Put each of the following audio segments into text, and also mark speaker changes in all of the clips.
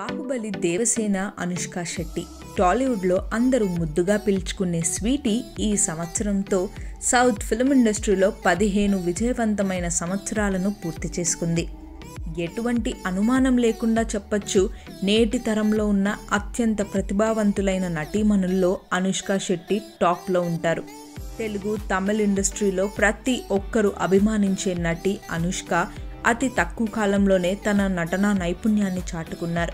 Speaker 1: బాహుబలి దేవసేన అనుష్క శెట్టి టాలీవుడ్లో అందరూ ముద్దుగా పిలుచుకునే స్వీటీ ఈ సంవత్సరంతో సౌత్ ఫిల్మ్ ఇండస్ట్రీలో పదిహేను విజయవంతమైన సంవత్సరాలను పూర్తి చేసుకుంది ఎటువంటి అనుమానం లేకుండా చెప్పొచ్చు నేటి తరంలో ఉన్న అత్యంత ప్రతిభావంతులైన నటీమణుల్లో అనుష్క శెట్టి టాప్లో ఉంటారు తెలుగు తమిళ ఇండస్ట్రీలో ప్రతి ఒక్కరూ అభిమానించే నటి అనుష్క అతి తక్కువ కాలంలోనే తన నటనా నైపుణ్యాన్ని చాటుకున్నారు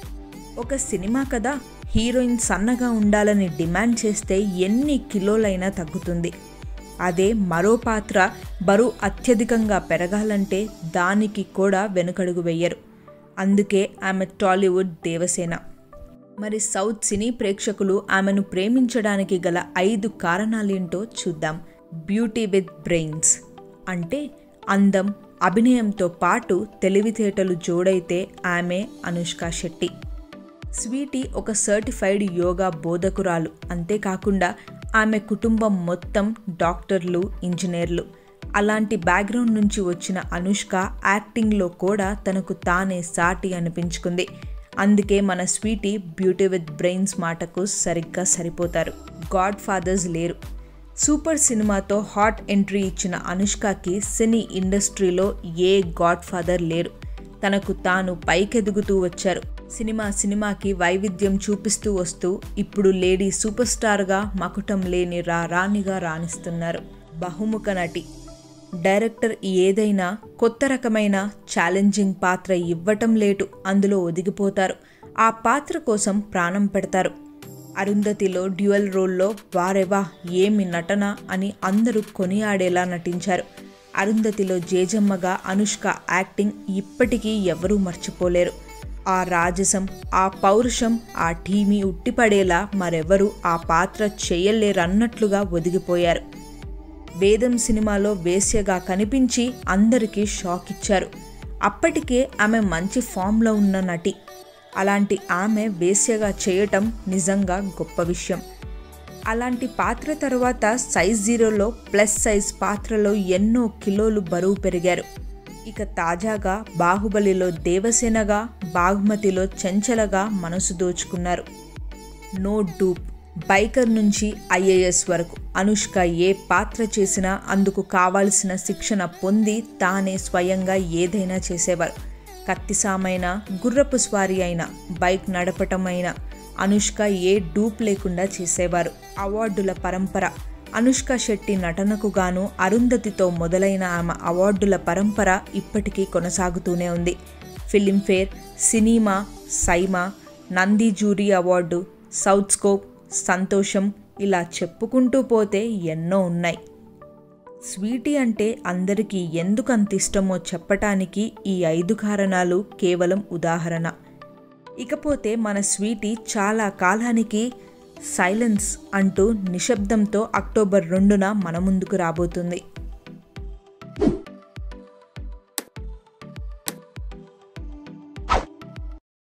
Speaker 1: ఒక సినిమా కదా హీరోయిన్ సన్నగా ఉండాలని డిమాండ్ చేస్తే ఎన్ని కిలోలైనా తగ్గుతుంది అదే మరో పాత్ర బరువు అత్యధికంగా పెరగాలంటే దానికి కూడా వెనుకడుగు వెయ్యరు అందుకే ఆమె టాలీవుడ్ దేవసేన మరి సౌత్ సినీ ప్రేక్షకులు ఆమెను ప్రేమించడానికి గల ఐదు కారణాలేంటో చూద్దాం బ్యూటీ విత్ బ్రెయిన్స్ అంటే అందం అభినయంతో పాటు తెలివితేటలు జోడైతే ఆమె అనుష్క శెట్టి స్వీటీ ఒక సర్టిఫైడ్ యోగా బోధకురాలు అంతేకాకుండా ఆమె కుటుంబం మొత్తం డాక్టర్లు ఇంజనీర్లు అలాంటి బ్యాక్గ్రౌండ్ నుంచి వచ్చిన అనుష్క యాక్టింగ్లో కూడా తనకు తానే సాటి అనిపించుకుంది అందుకే మన స్వీటీ బ్యూటీ విత్ బ్రెయిన్స్ మాటకు సరిగ్గా సరిపోతారు గాడ్ ఫాదర్స్ లేరు సూపర్ సినిమాతో హాట్ ఎంట్రీ ఇచ్చిన అనుష్కకి సినీ ఇండస్ట్రీలో ఏ గాడ్ ఫాదర్ లేరు తనకు తాను పైకెదుగుతూ వచ్చారు సినిమా సినిమాకి వైవిధ్యం చూపిస్తూ వస్తూ ఇప్పుడు లేడీ సూపర్ స్టార్గా మకుటం లేని రా రాణిగా రాణిస్తున్నారు బహుముఖ నటి డైరెక్టర్ ఏదైనా కొత్త రకమైన ఛాలెంజింగ్ పాత్ర ఇవ్వటం లేటు అందులో ఒదిగిపోతారు ఆ పాత్ర కోసం ప్రాణం పెడతారు అరుంధతిలో డ్యూయల్ రోల్లో వారెవా ఏమి నటన అని అందరూ కొనియాడేలా నటించారు అరుంధతిలో జేజమ్మగా అనుష్క యాక్టింగ్ ఇప్పటికీ ఎవరూ మర్చిపోలేరు ఆ రాజసం ఆ పౌరుషం ఆ టీమీ ఉట్టిపడేలా మరెవరూ ఆ పాత్ర చేయలేరన్నట్లుగా ఒదిగిపోయారు వేదం సినిమాలో వేశ్యగా కనిపించి అందరికీ షాక్ ఇచ్చారు అప్పటికే ఆమె మంచి ఫామ్లో ఉన్న నటి అలాంటి ఆమె వేశ్యగా చేయటం నిజంగా గొప్ప విషయం అలాంటి పాత్ర తర్వాత సైజ్ జీరోలో ప్లస్ సైజ్ పాత్రలో ఎన్నో కిలోలు బరువు పెరిగారు ఇక తాజాగా బాహుబలిలో దేవసేనగా బాగ్మతిలో చెంచలగా మనసు దోచుకున్నారు నో డూప్ బైకర్ నుంచి ఐఏఎస్ వరకు అనుష్క ఏ పాత్ర చేసినా అందుకు కావాల్సిన శిక్షణ పొంది తానే స్వయంగా ఏదైనా చేసేవారు కత్తిసామైన గుర్రపు స్వారీ అయిన బైక్ నడపటమైన అనుష్క ఏ డూప్ లేకుండా చేసేవారు అవార్డుల పరంపర అనుష్క శెట్టి నటనకు గాను అరుంధతితో మొదలైన ఆమె అవార్డుల పరంపర ఇప్పటికీ కొనసాగుతూనే ఉంది Filmfare cinema SIIMA Nandi jury award South Scope సంతోషం ఇలా చెప్పుకుంటూ పోతే ఎన్నో ఉన్నాయి స్వీటీ అంటే అందరికీ ఎందుకు అంత ఇష్టమో చెప్పటానికి ఈ ఐదు కారణాలు కేవలం ఉదాహరణ ఇకపోతే మన స్వీటీ చాలా కాలానికి సైలెన్స్ అంటూ నిశ్శబ్దంతో అక్టోబర్ రెండున మన ముందుకు రాబోతుంది